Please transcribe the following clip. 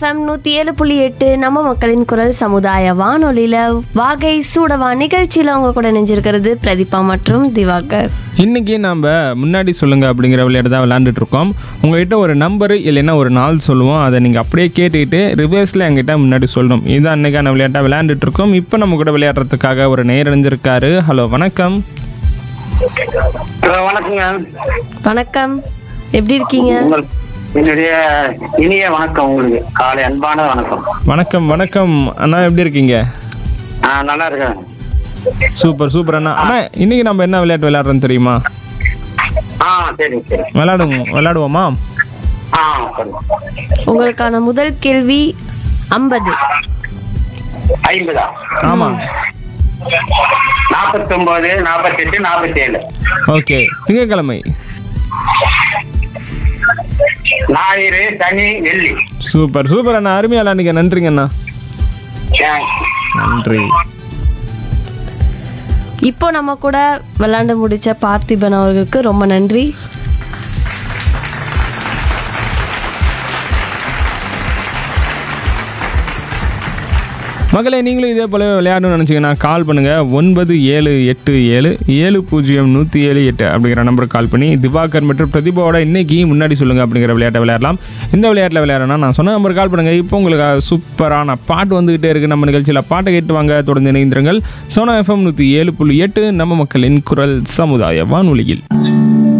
FM நூற்றி ஏழு புள்ளி எட்டு நம்ம மக்களின் குரல் சமுதாய வானொலியில் வாகை சூடவா நிகழ்ச்சியில் அவங்க கூட நெஞ்சிருக்கிறது பிரதீபா மற்றும் திவாகர் இன்னைக்கு நம்ம முன்னாடி சொல்லுங்க அப்படிங்கிற விளையாட்டு தான் விளையாண்டுட்டு இருக்கோம் உங்ககிட்ட ஒரு நம்பரு இல்லைன்னா ஒரு நாள் சொல்லுவோம் அதை நீங்கள் அப்படியே கேட்டுக்கிட்டு ரிவர்ஸில் எங்கிட்ட முன்னாடி சொல்லணும் இதுதான் அன்னைக்கான விளையாட்டாக விளையாண்டுட்டு இருக்கோம் இப்போ நம்ம கூட விளையாடுறதுக்காக ஒரு நேர் அணிஞ்சிருக்காரு ஹலோ வணக்கம் ஹலோ வணக்கங்க வணக்கம் எப்படி இருக்கீங்க உங்கள் என்னுடைய இனிய வணக்கம் உங்களுக்கு காலை அன்பான வணக்கம் வணக்கம் வணக்கம் அண்ணா எப்படி இருக்கீங்க ஆ நல்லா இருக்கேன் சூப்பர் சூப்பர் அண்ணா அண்ணா இன்னைக்கு நம்ம என்ன விளையாட்டு விளையாடுறோம் தெரியுமா ஆ சரி சரி விளையாடுவோம் விளையாடுவோமா ஆ சரி உங்களுக்கான முதல் கேள்வி ஐம்பது ஐம்பதா ஆமாம் நாற்பத்தொன்பது நாற்பத்தெட்டு நாற்பத்தேழு ஓகே திங்கட்கிழமை ஞாயிறு சனி வெள்ளி சூப்பர் சூப்பர் அண்ணா அருமையா விளையாடுங்க நன்றிங்க அண்ணா தேங்க்ஸ். நன்றி இப்போ நம்ம கூட விளையாண்டு முடிச்ச பார்த்திபன் அவர்களுக்கு ரொம்ப நன்றி மகளே நீங்களும் இதே போல விளையாடணும்னு நினச்சிங்கன்னா கால் பண்ணுங்கள் ஒன்பது ஏழு எட்டு ஏழு ஏழு பூஜ்ஜியம் நூற்றி ஏழு எட்டு அப்படிங்கிற நம்பருக்கு கால் பண்ணி திவாகர் மற்றும் பிரதிபாவோட இன்னைக்கு முன்னாடி சொல்லுங்கள் அப்படிங்கிற விளையாட்டை விளையாடலாம் இந்த விளையாட்டில் விளையாடணும்னா நான் சொன்ன நம்பருக்கு கால் பண்ணுங்கள் இப்போ உங்களுக்கு சூப்பரான பாட்டு வந்துகிட்டே இருக்குது நம்ம நிகழ்ச்சியில் பாட்டை கேட்டு வாங்க தொடர்ந்து இணைந்திருங்கள் சோனா எஃப்எம் நூற்றி ஏழு புள்ளி எட்டு நம்ம மக்களின் குரல் சமுதாய வானொலியில்